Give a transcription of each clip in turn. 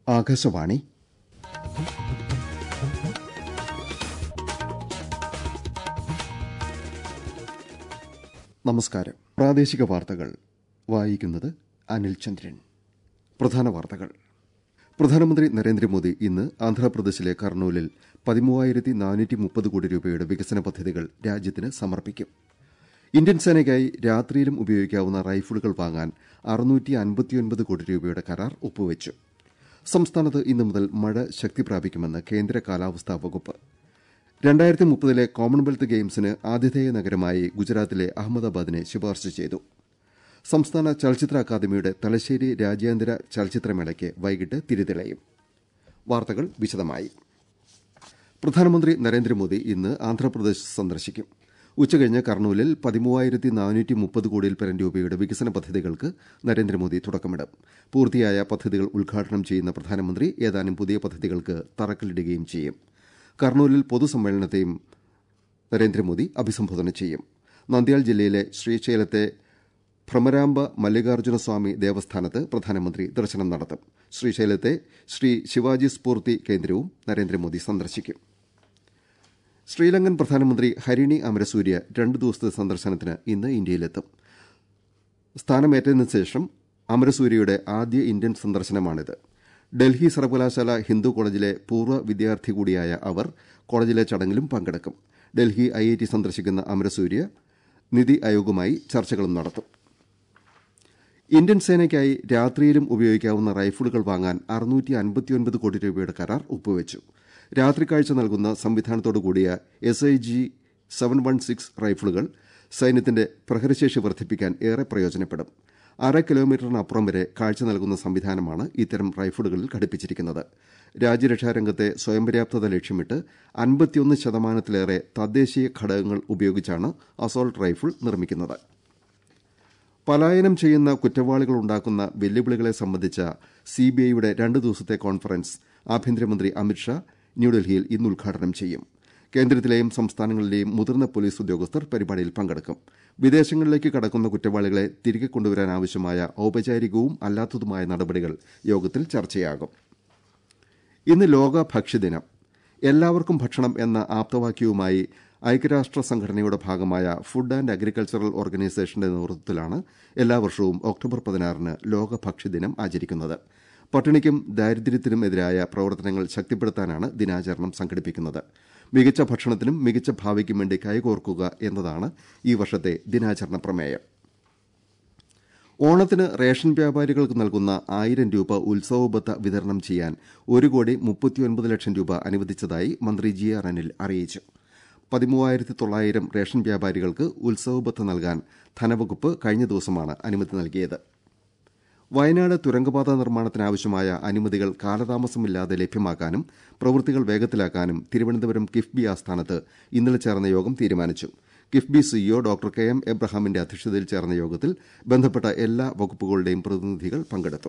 ആകാശവാണി നമസ്കാരം പ്രാദേശിക വാർത്തകൾ വായിക്കുന്നത് അനിൽ ചന്ദ്രൻ പ്രധാന വാർത്തകൾ പ്രധാനമന്ത്രി നരേന്ദ്രമോദി ഇന്ന് ആന്ധ്രാപ്രദേശിലെ കർണൂലിൽ പതിമൂവായിരത്തി നാനൂറ്റി മുപ്പത് കോടി രൂപയുടെ വികസന പദ്ധതികൾ രാജ്യത്തിന് സമർപ്പിക്കും ഇന്ത്യൻ സേനയ്ക്കായി രാത്രിയിലും ഉപയോഗിക്കാവുന്ന റൈഫിളുകൾ വാങ്ങാൻ അറുന്നൂറ്റി അൻപത്തിയൊൻപത് കോടി രൂപയുടെ കരാർ ഒപ്പുവച്ചു സംസ്ഥാനത്ത് ഇന്നു മുതൽ മഴ ശക്തി പ്രാപിക്കുമെന്ന് കേന്ദ്ര കാലാവസ്ഥാ വകുപ്പ് രണ്ടായിരത്തി മുപ്പതിലെ കോമൺവെൽത്ത് ഗെയിംസിന് ആതിഥേയ നഗരമായി ഗുജറാത്തിലെ അഹമ്മദാബാദിനെ ശുപാർശ ചെയ്തു സംസ്ഥാന ചലച്ചിത്ര അക്കാദമിയുടെ തലശ്ശേരി രാജ്യാന്തര ചലച്ചിത്രമേളയ്ക്ക് വൈകിട്ട് തിരിതെളിയും വാർത്തകൾ വിശദമായി പ്രധാനമന്ത്രി നരേന്ദ്രമോദി ഇന്ന് ആന്ധ്രാപ്രദേശ് സന്ദർശിക്കും ഉച്ചകഴിഞ്ഞ് കർണൂലിൽ പതിമൂവായിരത്തി നാനൂറ്റി മുപ്പത് കോടിയിൽ പരം രൂപയുടെ വികസന പദ്ധതികൾക്ക് നരേന്ദ്രമോദി തുടക്കമിടും പൂർത്തിയായ പദ്ധതികൾ ഉദ്ഘാടനം ചെയ്യുന്ന പ്രധാനമന്ത്രി ഏതാനും പുതിയ പദ്ധതികൾക്ക് തറക്കല്ലിടുകയും ചെയ്യും കർണൂലിൽ പൊതുസമ്മേളനത്തെയും നരേന്ദ്രമോദി അഭിസംബോധന ചെയ്യും നന്ദ്യാൽ ജില്ലയിലെ ശ്രീശൈലത്തെ ഭ്രമരാംബ മല്ലികാർജ്ജുന സ്വാമി ദേവസ്ഥാനത്ത് പ്രധാനമന്ത്രി ദർശനം നടത്തും ശ്രീശൈലത്തെ ശ്രീ ശിവാജി സ്ഫൂർത്തി കേന്ദ്രവും നരേന്ദ്രമോദി സന്ദർശിക്കും ശ്രീലങ്കൻ പ്രധാനമന്ത്രി ഹരിണി അമരസൂര്യ രണ്ട് ദിവസത്തെ സന്ദർശനത്തിന് ഇന്ന് ഇന്ത്യയിലെത്തും സ്ഥാനമേറ്റതിനു ശേഷം അമരസൂര്യയുടെ ആദ്യ ഇന്ത്യൻ സന്ദർശനമാണിത് ഡൽഹി സർവകലാശാല ഹിന്ദു കോളേജിലെ പൂർവ്വ വിദ്യാർത്ഥി കൂടിയായ അവർ കോളേജിലെ ചടങ്ങിലും പങ്കെടുക്കും ഡൽഹി ഐ ഐ ടി സന്ദർശിക്കുന്ന അമരസൂര്യ നിതി ആയോഗുമായി ചർച്ചകളും നടത്തും ഇന്ത്യൻ സേനയ്ക്കായി രാത്രിയിലും ഉപയോഗിക്കാവുന്ന റൈഫിളുകൾ വാങ്ങാൻ അറുന്നൂറ്റി അൻപത്തിയൊൻപത് കോടി രൂപയുടെ കരാർ ഒപ്പുവച്ചു രാത്രിക്കാഴ്ച നൽകുന്ന സംവിധാനത്തോടുകൂടിയ S I G seven one six റൈഫിളുകൾ സൈന്യത്തിന്റെ പ്രഹരശേഷി വർദ്ധിപ്പിക്കാൻ ഏറെ പ്രയോജനപ്പെടും അര കിലോമീറ്ററിനപ്പുറം വരെ കാഴ്ച നൽകുന്ന സംവിധാനമാണ് ഇത്തരം റൈഫിളുകളിൽ ഘടിപ്പിച്ചിരിക്കുന്നത് രാജ്യരക്ഷാ രംഗത്തെ സ്വയം പര്യാപ്തത ലക്ഷ്യമിട്ട് അൻപത്തിയൊന്ന് ശതമാനത്തിലേറെ തദ്ദേശീയ ഘടകങ്ങൾ ഉപയോഗിച്ചാണ് അസോൾട്ട് റൈഫിൾ നിർമ്മിക്കുന്നത് പലായനം ചെയ്യുന്ന കുറ്റവാളികൾ ഉണ്ടാക്കുന്ന വെല്ലുവിളികളെ സംബന്ധിച്ച സിബിഐയുടെ രണ്ട് ദിവസത്തെ കോൺഫറൻസ് ആഭ്യന്തരമന്ത്രി അമിത്ഷാ ന്യൂഡൽഹിയിൽ ഇന്ന് ഉദ്ഘാടനം ചെയ്യും കേന്ദ്രത്തിലെയും സംസ്ഥാനങ്ങളിലെയും മുതിർന്ന പോലീസ് ഉദ്യോഗസ്ഥർ പരിപാടിയിൽ പങ്കെടുക്കും വിദേശങ്ങളിലേക്ക് കടക്കുന്ന കുറ്റവാളികളെ തിരികെ കൊണ്ടുവരാനാവശ്യമായ ഔപചാരികവും അല്ലാത്തതുമായ നടപടികൾ യോഗത്തിൽ ചർച്ചയാകും ഇന്ന് ലോക ഭക്ഷ്യദിനം എല്ലാവർക്കും ഭക്ഷണം എന്ന ആപ്തവാക്യവുമായി ഐക്യരാഷ്ട്ര സംഘടനയുടെ ഭാഗമായ ഫുഡ് ആന്റ് അഗ്രികൾച്ചറൽ ഓർഗനൈസേഷന്റെ നേതൃത്വത്തിലാണ് എല്ലാ വർഷവും ഒക്ടോബർ പതിനാറിന് ലോക ഭക്ഷ്യദിനം ആചരിക്കുന്നത് പട്ടിണിക്കും ദാരിദ്ര്യത്തിനുമെതിരായ പ്രവർത്തനങ്ങൾ ശക്തിപ്പെടുത്താനാണ് ദിനാചരണം സംഘടിപ്പിക്കുന്നത് മികച്ച ഭക്ഷണത്തിനും മികച്ച ഭാവിക്കും വേണ്ടി കൈകോർക്കുക എന്നതാണ് ഈ വർഷത്തെ ദിനാചരണ പ്രമേയം ഓണത്തിന് റേഷൻ വ്യാപാരികൾക്ക് നൽകുന്ന ആയിരം രൂപ ഉത്സവബത്ത വിതരണം ചെയ്യാൻ ഒരു കോടി മുപ്പത്തിയൊൻപത് ലക്ഷം രൂപ അനുവദിച്ചതായി മന്ത്രി ജി ആർ അനിൽ അറിയിച്ചു പതിമൂവായിരത്തി തൊള്ളായിരം റേഷൻ വ്യാപാരികൾക്ക് ഉത്സവബത്ത നൽകാൻ ധനവകുപ്പ് കഴിഞ്ഞ ദിവസമാണ് അനുമതി നൽകിയത് വയനാട് തുരങ്കപാത നിർമ്മാണത്തിനാവശ്യമായ അനുമതികൾ കാലതാമസമില്ലാതെ ലഭ്യമാക്കാനും പ്രവൃത്തികൾ വേഗത്തിലാക്കാനും തിരുവനന്തപുരം കിഫ്ബി ആസ്ഥാനത്ത് ഇന്നലെ ചേർന്ന യോഗം തീരുമാനിച്ചു KIIFB CEO doctor K M എബ്രഹാമിന്റെ അധ്യക്ഷതയിൽ ചേർന്ന യോഗത്തിൽ ബന്ധപ്പെട്ട എല്ലാ വകുപ്പുകളുടെയും പ്രതിനിധികൾ പങ്കെടുത്തു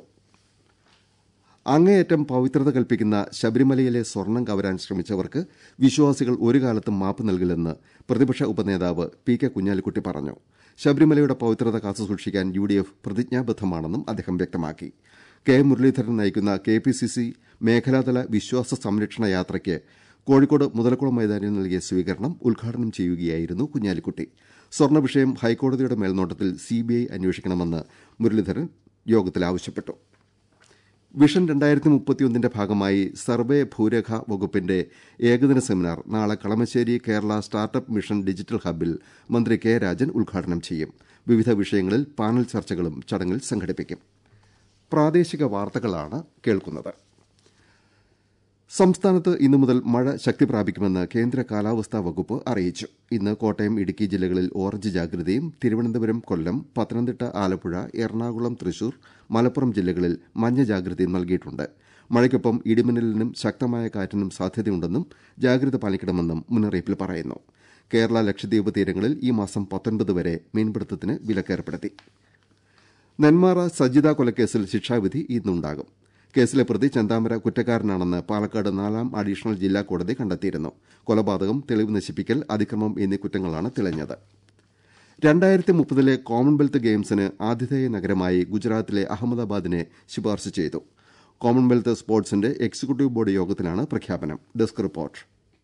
അങ്ങേയറ്റം പവിത്രത കൽപ്പിക്കുന്ന ശബരിമലയിലെ സ്വർണം കവരാൻ ശ്രമിച്ചവർക്ക് വിശ്വാസികൾ ഒരു കാലത്തും മാപ്പ് നൽകില്ലെന്ന് പ്രതിപക്ഷ ഉപനേതാവ് പി കെ കുഞ്ഞാലിക്കുട്ടി പറഞ്ഞു ശബരിമലയുടെ പവിത്രത കാത്തുസൂക്ഷിക്കാൻ യു ഡി എഫ് പ്രതിജ്ഞാബദ്ധമാണെന്നും അദ്ദേഹം വ്യക്തമാക്കി കെ മുരളീധരൻ നയിക്കുന്ന കെ പി സി സി മേഖലാതല വിശ്വാസ സംരക്ഷണ യാത്രയ്ക്ക് കോഴിക്കോട് മുതലക്കുളം മൈതാനിൽ നൽകിയ സ്വീകരണം ഉദ്ഘാടനം ചെയ്യുകയായിരുന്നു കുഞ്ഞാലിക്കുട്ടി സ്വർണ്ണ വിഷയം ഹൈക്കോടതിയുടെ മേൽനോട്ടത്തിൽ സിബിഐ അന്വേഷിക്കണമെന്ന് മുരളീധരൻ യോഗത്തിൽ ആവശ്യപ്പെട്ടു വിഷൻ രണ്ടായിരത്തി മുപ്പത്തിയൊന്നിന്റെ ഭാഗമായി സർവേ ഭൂരേഖ വകുപ്പിന്റെ ഏകദിന സെമിനാർ നാളെ Kalamassery Kerala startup mission digital ഹബ്ബിൽ മന്ത്രി കെ രാജൻ ഉദ്ഘാടനം ചെയ്യും വിവിധ വിഷയങ്ങളിൽ പാനൽ ചർച്ചകളും ചടങ്ങിൽ സംഘടിപ്പിക്കും പ്രാദേശിക വാർത്തകളാണ് കേൾക്കുന്നത് സംസ്ഥാനത്ത് ഇന്നു മുതൽ മഴ ശക്തി പ്രാപിക്കുമെന്ന് കേന്ദ്ര കാലാവസ്ഥാ വകുപ്പ് അറിയിച്ചു ഇന്ന് കോട്ടയം ഇടുക്കി ജില്ലകളിൽ ഓറഞ്ച് ജാഗ്രതയും തിരുവനന്തപുരം കൊല്ലം പത്തനംതിട്ട ആലപ്പുഴ എറണാകുളം തൃശൂർ മലപ്പുറം ജില്ലകളിൽ മഞ്ഞ ജാഗ്രതയും നൽകിയിട്ടുണ്ട് മഴയ്ക്കൊപ്പം ഇടിമിന്നലിനും ശക്തമായ കാറ്റിനും സാധ്യതയുണ്ടെന്നും ജാഗ്രത പാലിക്കണമെന്നും മുന്നറിയിപ്പിൽ പറയുന്നു കേരള ലക്ഷദ്വീപ് തീരങ്ങളിൽ ഈ മാസം പത്തൊൻപത് വരെ മീൻപിടുത്തത്തിന് വിലക്കേർപ്പെടുത്തി നെന്മാറ സജിത കൊലക്കേസിൽ ശിക്ഷാവിധി ഇന്നുണ്ടാകും കേസിലെ പ്രതി ചെന്താമര കുറ്റക്കാരനാണെന്ന് പാലക്കാട് നാലാം അഡീഷണൽ ജില്ലാ കോടതി കണ്ടെത്തിയിരുന്നു കൊലപാതകം തെളിവ് നശിപ്പിക്കൽ അതിക്രമം എന്നീ കുറ്റങ്ങളാണ് തെളിഞ്ഞത് രണ്ടായിരത്തി മുപ്പതിലെ കോമൺവെൽത്ത് ഗെയിംസിന് ആതിഥേയ നഗരമായി ഗുജറാത്തിലെ അഹമ്മദാബാദിനെ ശുപാർശ ചെയ്തു കോമൺവെൽത്ത് സ്പോർട്സിന്റെ എക്സിക്യൂട്ടീവ് ബോർഡ് യോഗത്തിലാണ് പ്രഖ്യാപനം ഡെസ്ക് റിപ്പോർട്ട്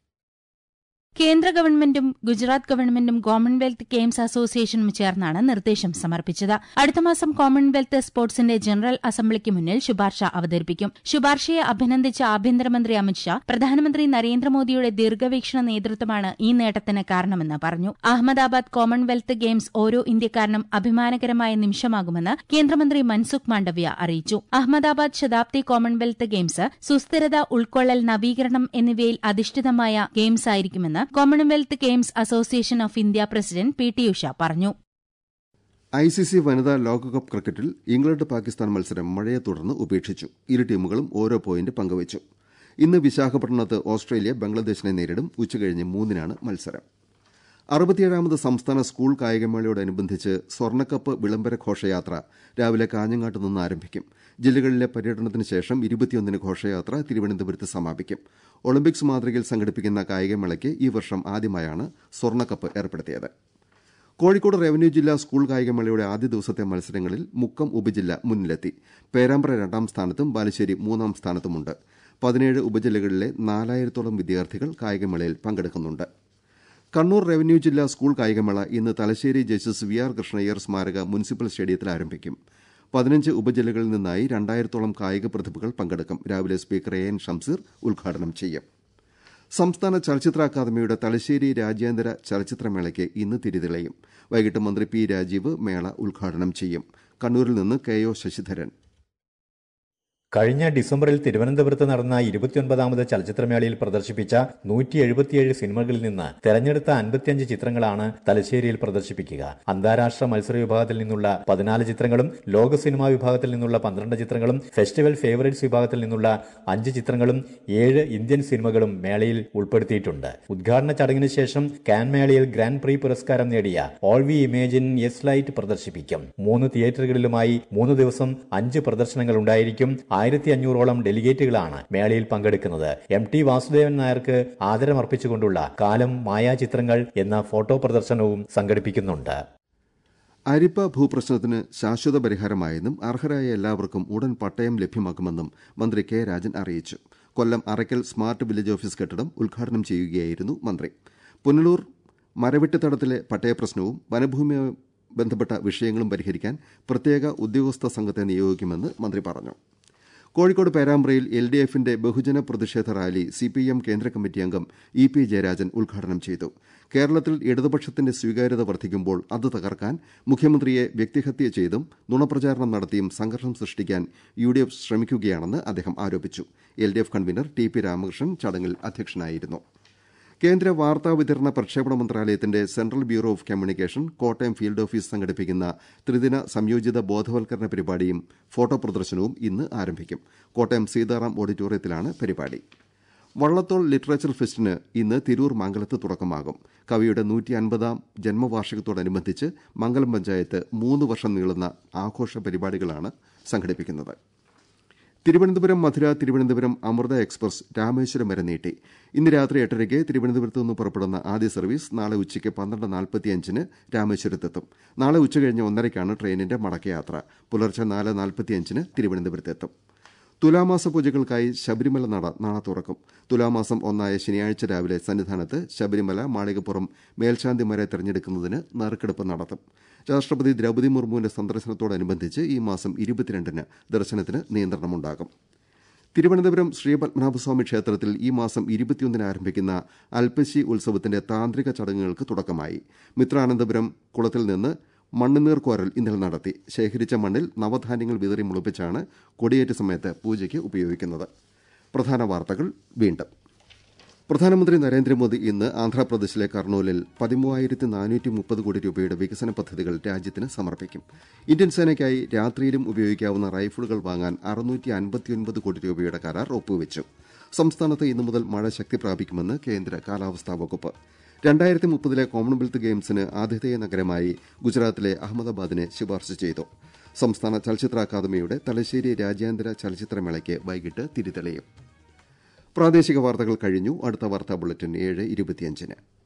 കേന്ദ്ര ഗവൺമെന്റും ഗുജറാത്ത് ഗവൺമെന്റും കോമൺവെൽത്ത് ഗെയിംസ് അസോസിയേഷനും ചേർന്നാണ് നിർദ്ദേശം സമർപ്പിച്ചത് അടുത്ത മാസം കോമൺവെൽത്ത് സ്പോർട്സിന്റെ ജനറൽ അസംബ്ലിക്ക് മുന്നിൽ ശുപാർശ അവതരിപ്പിക്കും ശുപാർശയെ അഭിനന്ദിച്ച ആഭ്യന്തരമന്ത്രി അമിത്ഷാ പ്രധാനമന്ത്രി നരേന്ദ്രമോദിയുടെ ദീർഘവീക്ഷണ നേതൃത്വമാണ് ഈ നേട്ടത്തിന് കാരണമെന്ന് പറഞ്ഞു അഹമ്മദാബാദ് കോമൺവെൽത്ത് ഗെയിംസ് ഓരോ ഇന്ത്യക്കാരനും അഭിമാനകരമായ നിമിഷമാകുമെന്ന് കേന്ദ്രമന്ത്രി മൻസുഖ് മാണ്ഡവ്യ അറിയിച്ചു അഹമ്മദാബാദ് ശതാബ്ദി കോമൺവെൽത്ത് ഗെയിംസ് സുസ്ഥിരത ഉൾക്കൊള്ളൽ നവീകരണം എന്നിവയിൽ അധിഷ്ഠിതമായ ഗെയിംസ് ആയിരിക്കുമെന്ന് commonwealth games association of India president P T Usha പറഞ്ഞു ഐ സി സി വനിതാ ലോകകപ്പ് ക്രിക്കറ്റിൽ ഇംഗ്ലണ്ട് പാകിസ്ഥാൻ മത്സരം മഴയെ തുടർന്ന് ഉപേക്ഷിച്ചു ഇരു ടീമുകളും ഓരോ പോയിന്റ് പങ്കുവച്ചു ഇന്ന് വിശാഖപട്ടണത്ത് ഓസ്ട്രേലിയ ബംഗ്ലാദേശിനെ നേരിടും ഉച്ചകഴിഞ്ഞ് മൂന്നിനാണ് മത്സരം അറുപത്തിയേഴാമത് സംസ്ഥാന സ്കൂൾ കായികമേളയോടനുബന്ധിച്ച് സ്വർണ്ണക്കപ്പ് വിളംബര ഘോഷയാത്ര രാവിലെ കാഞ്ഞങ്ങാട്ട് നിന്ന് ആരംഭിക്കും ജില്ലകളിലെ പര്യടനത്തിന് ശേഷം ഇരുപത്തിയൊന്നിന് ഘോഷയാത്ര തിരുവനന്തപുരത്ത് സമാപിക്കും ഒളിമ്പിക്സ് മാതൃകയിൽ സംഘടിപ്പിക്കുന്ന കായികമേളയ്ക്ക് ഈ വർഷം ആദ്യമായാണ് സ്വർണ്ണക്കപ്പ് ഏർപ്പെടുത്തിയത് കോഴിക്കോട് റവന്യൂ ജില്ലാ സ്കൂൾ കായികമേളയുടെ ആദ്യ ദിവസത്തെ മത്സരങ്ങളിൽ മുക്കം ഉപജില്ല മുന്നിലെത്തി പേരാമ്പ്ര രണ്ടാം സ്ഥാനത്തും ബാലുശ്ശേരി മൂന്നാം സ്ഥാനത്തുമുണ്ട് പതിനേഴ് ഉപജില്ലകളിലെ നാലായിരത്തോളം വിദ്യാർത്ഥികൾ കായികമേളയിൽ പങ്കെടുക്കുന്നുണ്ട് കണ്ണൂർ റവന്യൂ ജില്ലാ സ്കൂൾ കായികമേള ഇന്ന് Thalassery justice V R Krishnaiyer സ്മാരക മുനിസിപ്പൽ സ്റ്റേഡിയത്തിൽ ആരംഭിക്കും പതിനഞ്ച് ഉപജില്ലകളിൽ നിന്നായി രണ്ടായിരത്തോളം കായിക പ്രതിഭകൾ പങ്കെടുക്കും രാവിലെ സ്പീക്കർ എ എൻ ഷംസീർ ഉദ്ഘാടനം ചെയ്യും സംസ്ഥാന ചലച്ചിത്ര അക്കാദമിയുടെ തലശ്ശേരി രാജ്യാന്തര ചലച്ചിത്രമേളയ്ക്ക് ഇന്ന് തിരിതെളിയും വൈകിട്ട് മന്ത്രി പി രാജീവ് മേള ഉദ്ഘാടനം ചെയ്യും കണ്ണൂരിൽ നിന്ന് കെ ഒ ശശിധരൻ കഴിഞ്ഞ ഡിസംബറിൽ തിരുവനന്തപുരത്ത് നടന്ന ഇരുപത്തിയൊൻപതാമത് ചലച്ചിത്രമേളയിൽ പ്രദർശിപ്പിച്ച നൂറ്റി എഴുപത്തിയേഴ് സിനിമകളിൽ നിന്ന് തെരഞ്ഞെടുത്ത അൻപത്തിയഞ്ച് ചിത്രങ്ങളാണ് തലശ്ശേരിയിൽ പ്രദർശിപ്പിക്കുക അന്താരാഷ്ട്ര മത്സര വിഭാഗത്തിൽ നിന്നുള്ള പതിനാല് ചിത്രങ്ങളും ലോക സിനിമാ വിഭാഗത്തിൽ നിന്നുള്ള പന്ത്രണ്ട് ചിത്രങ്ങളും ഫെസ്റ്റിവൽ ഫേവറേറ്റ്സ് വിഭാഗത്തിൽ നിന്നുള്ള അഞ്ച് ചിത്രങ്ങളും ഏഴ് ഇന്ത്യൻ സിനിമകളും മേളയിൽ ഉൾപ്പെടുത്തിയിട്ടുണ്ട് ഉദ്ഘാടന ചടങ്ങിന് ശേഷം കാൻ മേളയിൽ ഗ്രാൻഡ് പ്രീ പുരസ്കാരം നേടിയ all we imagine as light പ്രദർശിപ്പിക്കും മൂന്ന് തിയേറ്ററുകളിലുമായി മൂന്ന് ദിവസം അഞ്ച് പ്രദർശനങ്ങൾ ഉണ്ടായിരിക്കും ആയിരത്തി അഞ്ഞൂറോളം ഡെലിഗേറ്റുകളാണ് മേളയിൽ പങ്കെടുക്കുന്നത് എം ടി വാസുദേവൻ നായർക്ക് ആദരമർപ്പിച്ചുകൊണ്ടുള്ള കാലം മായാചിത്രങ്ങൾ എന്ന ഫോട്ടോ പ്രദർശനവും സംഘടിപ്പിക്കുന്നുണ്ട് അരിപ്പ ഭൂപ്രശ്നത്തിന് ശാശ്വത പരിഹാരമായെന്നും അർഹരായ എല്ലാവർക്കും ഉടൻ പട്ടയം ലഭ്യമാക്കുമെന്നും മന്ത്രി കെ രാജൻ അറിയിച്ചു Kollam Arakkal smart village office കെട്ടിടം ഉദ്ഘാടനം ചെയ്യുകയായിരുന്നു മന്ത്രി പുനലൂർ മരവെട്ടിത്തടത്തിലെ പട്ടയപ്രശ്നവും വനഭൂമിയുമായി ബന്ധപ്പെട്ട വിഷയങ്ങളും പരിഹരിക്കാൻ പ്രത്യേക ഉദ്യോഗസ്ഥ സംഘത്തെ നിയോഗിക്കുമെന്ന് മന്ത്രി പറഞ്ഞു കോഴിക്കോട് പേരാമ്പ്രയിൽ എൽ ഡി എഫിന്റെ ബഹുജന പ്രതിഷേധ റാലി സിപിഎം കേന്ദ്ര കമ്മിറ്റി അംഗം ഇ പി ജയരാജൻ ഉദ്ഘാടനം ചെയ്തു കേരളത്തിൽ ഇടതുപക്ഷത്തിന്റെ സ്വീകാര്യത വർദ്ധിക്കുമ്പോൾ അത് തകർക്കാൻ മുഖ്യമന്ത്രിയെ വ്യക്തിഹത്യ ചെയ്തും നുണപ്രചാരണം നടത്തിയും സംഘർഷം സൃഷ്ടിക്കാൻ യു ഡി എഫ് ശ്രമിക്കുകയാണെന്ന് അദ്ദേഹം ആരോപിച്ചു L D F convener T P Ramakrishnan ചടങ്ങിൽ അധ്യക്ഷനായിരുന്നു കേന്ദ്ര വാർത്താ വിതരണ പ്രക്ഷേപണ മന്ത്രാലയത്തിന്റെ central bureau of communication Kottayam field office സംഘടിപ്പിക്കുന്ന ത്രിദിന സംയോജിത ബോധവൽക്കരണ പരിപാടിയും ഫോട്ടോ പ്രദർശനവും ഇന്ന് ആരംഭിക്കും കോട്ടയം സീതാറാം ഓഡിറ്റോറിയത്തിലാണ് പരിപാടി വള്ളത്തോൾ ലിറ്ററേച്ചർ ഫെസ്റ്റിന് ഇന്ന് തിരൂർ മംഗലത്ത് തുടക്കമാകും കവിയുടെ നൂറ്റി അൻപതാം ജന്മവാർഷികത്തോടനുബന്ധിച്ച് മംഗലം പഞ്ചായത്ത് മൂന്ന് വർഷം നീളുന്ന ആഘോഷ പരിപാടികളാണ് സംഘടിപ്പിക്കുന്നത് തിരുവനന്തപുരം മധുര തിരുവനന്തപുരം അമൃത എക്സ്പ്രസ് രാമേശ്വരം വരെ നീട്ടി ഇന്ന് രാത്രി എട്ടരയ്ക്ക് തിരുവനന്തപുരത്ത് നിന്ന് പുറപ്പെടുന്ന ആദ്യ സർവീസ് നാളെ ഉച്ചയ്ക്ക് പന്ത്രണ്ട് നാൽപ്പത്തിയഞ്ചിന് രാമേശ്വരത്തെത്തും നാളെ ഉച്ചകഴിഞ്ഞ് ഒന്നരയ്ക്കാണ് ട്രെയിനിന്റെ മടക്കയാത്ര പുലർച്ചെ നാല് നാൽപ്പത്തിയഞ്ചിന് തിരുവനന്തപുരത്തെത്തും തുലാമാസ പൂജകൾക്കായി ശബരിമല നട നാളെ തുറക്കും തുലാമാസം ഒന്നായ ശനിയാഴ്ച രാവിലെ സന്നിധാനത്ത് ശബരിമല മാളികപ്പുറം മേൽശാന്തിമാരെ തെരഞ്ഞെടുക്കുന്നതിന് നറുക്കെടുപ്പ് നടത്തും രാഷ്ട്രപതി ദ്രൌപദി മുർമുവിന്റെ സന്ദർശനത്തോടനുബന്ധിച്ച് ഈ മാസം ഇരുപത്തിരണ്ടിന് ദർശനത്തിന് നിയന്ത്രണമുണ്ടാകും തിരുവനന്തപുരം ശ്രീപത്മനാഭസ്വാമി ക്ഷേത്രത്തിൽ ഈ മാസം ഇരുപത്തിയൊന്നിന് ആരംഭിക്കുന്ന അൽപ്പശി ഉത്സവത്തിന്റെ താന്ത്രിക ചടങ്ങുകൾക്ക് തുടക്കമായി മിത്രാനന്തപുരം കുളത്തിൽ നിന്ന് മണ്ണുനീർ കോരൽ ഇന്നലെ നടത്തി ശേഖരിച്ച മണ്ണിൽ നവധാന്യങ്ങൾ വിതറി മുളപ്പിച്ചാണ് കൊടിയേറ്റ സമയത്ത് പൂജയ്ക്ക് ഉപയോഗിക്കുന്നത് പ്രധാന വാർത്തകൾ വീണ്ടും പ്രധാനമന്ത്രി നരേന്ദ്രമോദി ഇന്ന് ആന്ധ്രാപ്രദേശിലെ കർണൂലിൽ പതിമൂവായിരത്തി നാനൂറ്റി മുപ്പത് കോടി രൂപയുടെ വികസന പദ്ധതികൾ രാജ്യത്തിന് സമർപ്പിക്കും ഇന്ത്യൻ സേനയ്ക്കായി രാത്രിയിലും ഉപയോഗിക്കാവുന്ന റൈഫിളുകൾ വാങ്ങാൻ അറുന്നൂറ്റി അൻപത്തിയൊൻപത് കോടി രൂപയുടെ കരാർ ഒപ്പുവച്ചു സംസ്ഥാനത്ത് ഇന്നു മുതൽ മഴ ശക്തി പ്രാപിക്കുമെന്ന് കേന്ദ്ര കാലാവസ്ഥാ വകുപ്പ് രണ്ടായിരത്തി മുപ്പതിലെ കോമൺവെൽത്ത് ഗെയിംസിന് ആതിഥേയ നഗരമായി ഗുജറാത്തിലെ അഹമ്മദാബാദിനെ ശുപാർശ ചെയ്തു സംസ്ഥാന ചലച്ചിത്ര അക്കാദമിയുടെ തലശ്ശേരി രാജ്യാന്തര ചലച്ചിത്രമേളയ്ക്ക് വൈകിട്ട് തിരിതെളിയും പ്രാദേശിക വാർത്തകൾ കഴിഞ്ഞു അടുത്ത വാർത്താ ബുള്ളറ്റിൻ ഏഴ് ഇരുപത്തിയഞ്ചിന്